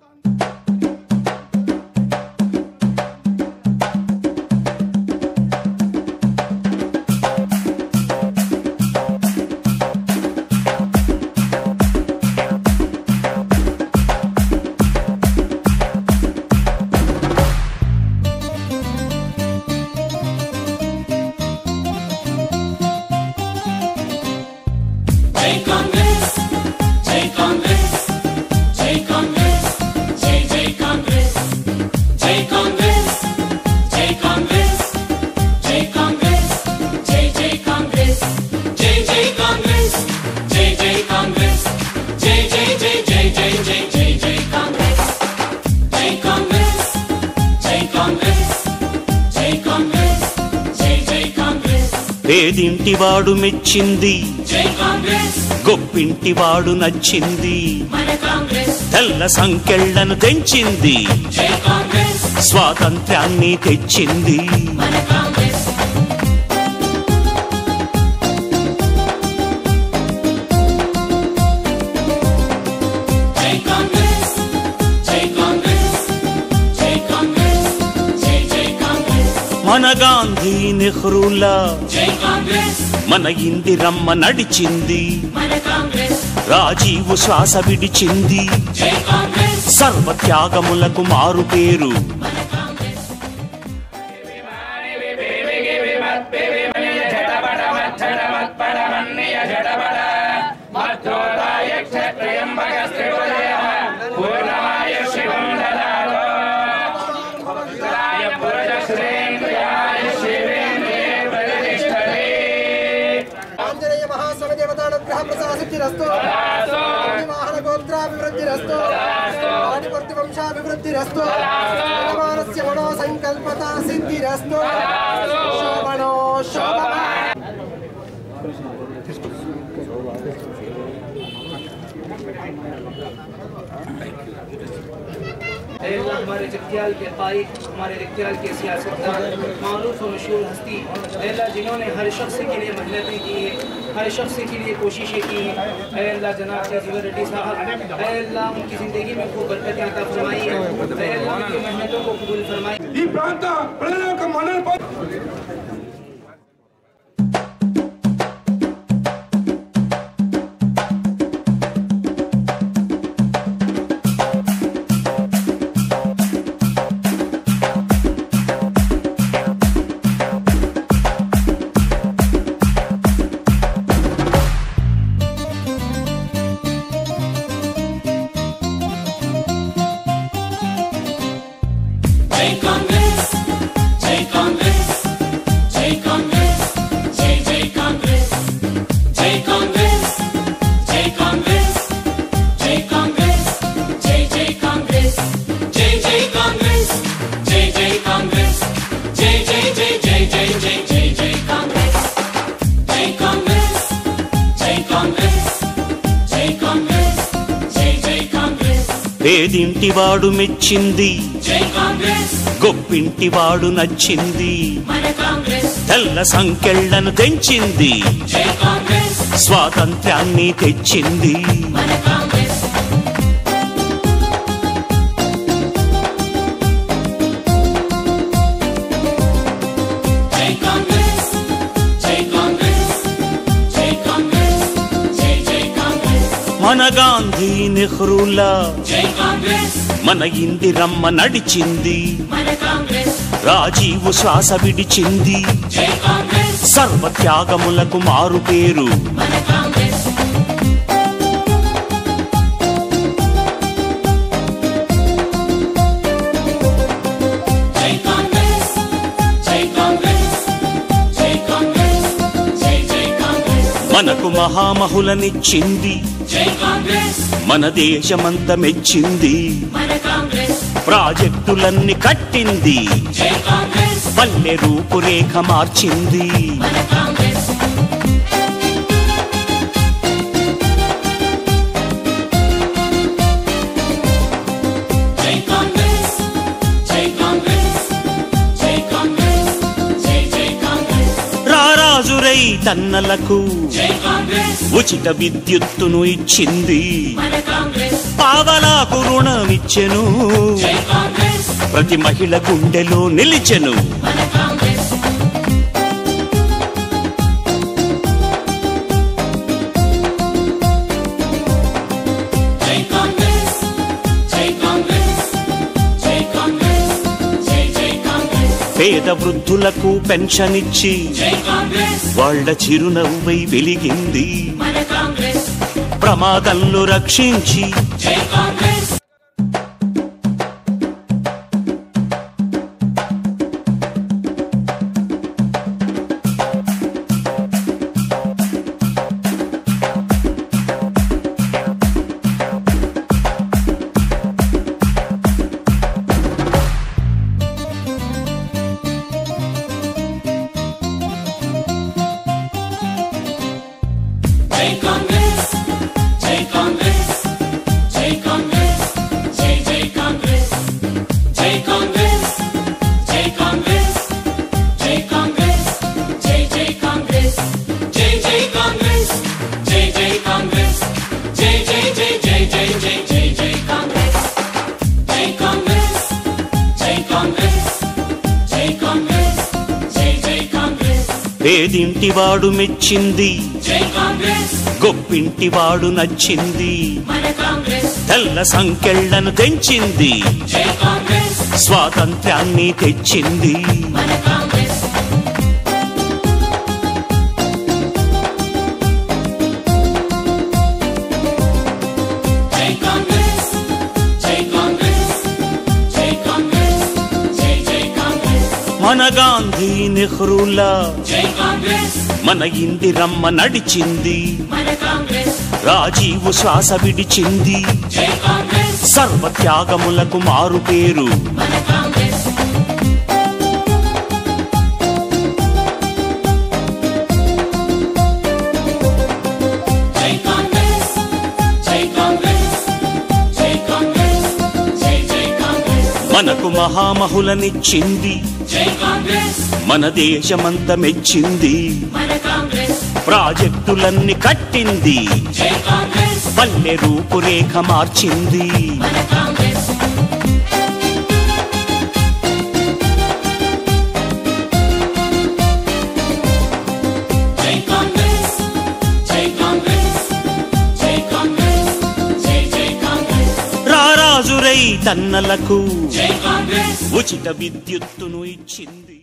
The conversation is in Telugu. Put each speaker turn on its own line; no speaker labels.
జై కాంగ్రెస్ జై కాంగ్రెస్ జై కాంగ్రెస్ జై జై కాంగ్రెస్ జై కాంగ్రెస్ జై కాంగ్రెస్ జై కాంగ్రెస్ జై జై కాంగ్రెస్ జై జై కాంగ్రెస్ జై జై కాంగ్రెస్ జై జై జై జై జై జై జై జై కాంగ్రెస్ జై కాంగ్రెస్ జై కాంగ్రెస్ జై కాంగ్రెస్ జై జై కాంగ్రెస్
పేదింటివాడు మెచ్చింది
జై కాంగ్రెస్
గొప్పింటివాడు నచ్చింది
మన కాంగ్రెస్
తెల్ల సంకెళ్లను తెంచింది
జై కాంగ్రెస్
స్వాతంత్ర్యాన్ని తెచ్చింది
మన కాంగ్రెస్ జై కాంగ్రెస్ జై కాంగ్రెస్ జై కాంగ్రెస్ జై జై కాంగ్రెస్
మన గాంధీ నెహ్రూలా
జై కాంగ్రెస్
మన ఇందిరమ్మ నడిచింది
మన కాంగ్రెస్
రాజీవు శ్వాస విడిచింది
జై కాంగ్రెస్
సర్వత్యాగములకు మారు పేరు
మన కాంగ్రెస్
ఆంజనేయ మహాసమదేవతానుగ్రహ ప్రసాసిద్ధిరస్తు వాహన గోత్రాభివృద్ధిరస్తు ఆదిపర్తి వంశాభివృద్ధిరస్తు భగవానస్య మనో సంకల్పత సిద్ధిరస్తు శోభనో శోభమా
ऐ अल्लाह हमारे जगत्याल के तारीख हमारे जगत्याल के सियासतदान मारूफ और मशहूर हस्ती ऐ अल्लाह जिन्होंने हर शख्स के लिए मेहनतें की हैं हर शख्स के लिए कोशिशें की हैं ऐ अल्लाह जनाब के जीवन रेड्डी साहब ऐ अल्लाह उनकी ज़िंदगी में खूब बरकत अता फरमाई है ऐ अल्लाह उनकी मेहनतों को कबूल फरमाई
ఈ ప్రాంత ప్రజల యొక్క మనల్ని పొంద-
జై కాంగ్రెస్ జై కాంగ్రెస్ జై కాంగ్రెస్ జై జై కాంగ్రెస్ జై కాంగ్రెస్ జై కాంగ్రెస్ జై కాంగ్రెస్ జై జై కాంగ్రెస్ జై జై కాంగ్రెస్ జై జై కాంగ్రెస్ జై జై జై జై జై జై జై జై కాంగ్రెస్ జై కాంగ్రెస్ జై కాంగ్రెస్ జై కాంగ్రెస్ జై జై కాంగ్రెస్
పేదింటివాడు మెచ్చింది
జై కాంగ్రెస్
గొప్పింటివాడు నచ్చింది
మన కాంగ్రెస్
తెల్ల సంకెళ్లను తెంచింది
జై కాంగ్రెస్
స్వాతంత్ర్యాన్ని తెచ్చింది
మన కాంగ్రెస్ జై కాంగ్రెస్ జై కాంగ్రెస్ జై కాంగ్రెస్ జై జై కాంగ్రెస్
మన గాంధీ నెహ్రూలా
జై కాంగ్రెస్
మన ఇందిరమ్మ నడిచింది
మన కాంగ్రెస్
రాజీవు శ్వాస విడిచింది
జై కాంగ్రెస్
సర్వత్యాగములకు మారు పేరు
మన కాంగ్రెస్ జై కాంగ్రెస్ జై కాంగ్రెస్ జై కాంగ్రెస్ జై జై కాంగ్రెస్
మనకు మహామహులనిచ్చింది
జై కాంగ్రెస్
మన దేశమంత మెచ్చింది
మన కాంగ్రెస్
ప్రాజెక్టులన్నీ కట్టింది
జై కాంగ్రెస్
పల్లె రూపురేఖ మార్చింది
మన కాంగ్రెస్ జై కాంగ్రెస్ జై కాంగ్రెస్ జై కాంగ్రెస్ జై జై కాంగ్రెస్
రారాజు రైతన్నలకు
జై కాంగ్రెస్
ఉచిత విద్యుత్తును ఇచ్చింది
మన కాంగ్రెస్
ఆ పావలాకు రుణమిచ్చెను
జై కాంగ్రెస్
ప్రతి మహిళ గుండెలో నిలిచెను
మన కాంగ్రెస్ జై కాంగ్రెస్ జై కాంగ్రెస్ జై కాంగ్రెస్ జై జై కాంగ్రెస్
పేద వృద్ధులకు పెన్షన్ ఇచ్చి
జై కాంగ్రెస్
వాళ్ళ చిరునవ్వై వెలిగింది
మన కాంగ్రెస్
ప్రమాదంలో రక్షించి
జై కాంగ్రెస్ జై కాంగ్రెస్ జై కాంగ్రెస్ జై కాంగ్రెస్ జై జై కాంగ్రెస్ జై కాంగ్రెస్ జై కాంగ్రెస్ జై కాంగ్రెస్ జై జై కాంగ్రెస్ జై జై కాంగ్రెస్ జై జై కాంగ్రెస్ జై జై జై జై జై జై జై జై కాంగ్రెస్ జై కాంగ్రెస్ జై కాంగ్రెస్ జై కాంగ్రెస్ జై జై కాంగ్రెస్
పేదింటివాడు మెచ్చింది
జై కాంగ్రెస్
గొప్పింటివాడు నచ్చింది
మన కాంగ్రెస్
తెల్ల సంకెళ్లను తెంచింది
జై కాంగ్రెస్
స్వాతంత్ర్యాన్ని తెచ్చింది
మన కాంగ్రెస్ జై కాంగ్రెస్ జై కాంగ్రెస్ జై కాంగ్రెస్ జై జై కాంగ్రెస్
మన గాంధీ నెహ్రూలా
జై కాంగ్రెస్
మన ఇందిరమ్మ నడిచింది
మన కాంగ్రెస్
రాజీవు శ్వాస విడిచింది
జై కాంగ్రెస్
సర్వత్యాగములకు మారు పేరు
మన కాంగ్రెస్ జై కాంగ్రెస్ జై కాంగ్రెస్ జై కాంగ్రెస్ జై జై కాంగ్రెస్
మనకు మహామహులనిచ్చింది
జై కాంగ్రెస్
మన దేశమంత మెచ్చింది
మన కాంగ్రెస్
ప్రాజెక్టులన్నీ కట్టింది
జై కాంగ్రెస్
పల్లె రూపురేఖ మార్చింది
మన కాంగ్రెస్ జై కాంగ్రెస్ జై కాంగ్రెస్ జై కాంగ్రెస్ జై జై కాంగ్రెస్
రారాజురై తన్నలకు
జై కాంగ్రెస్
ఉచిత విద్యుత్తును ఇచ్చింది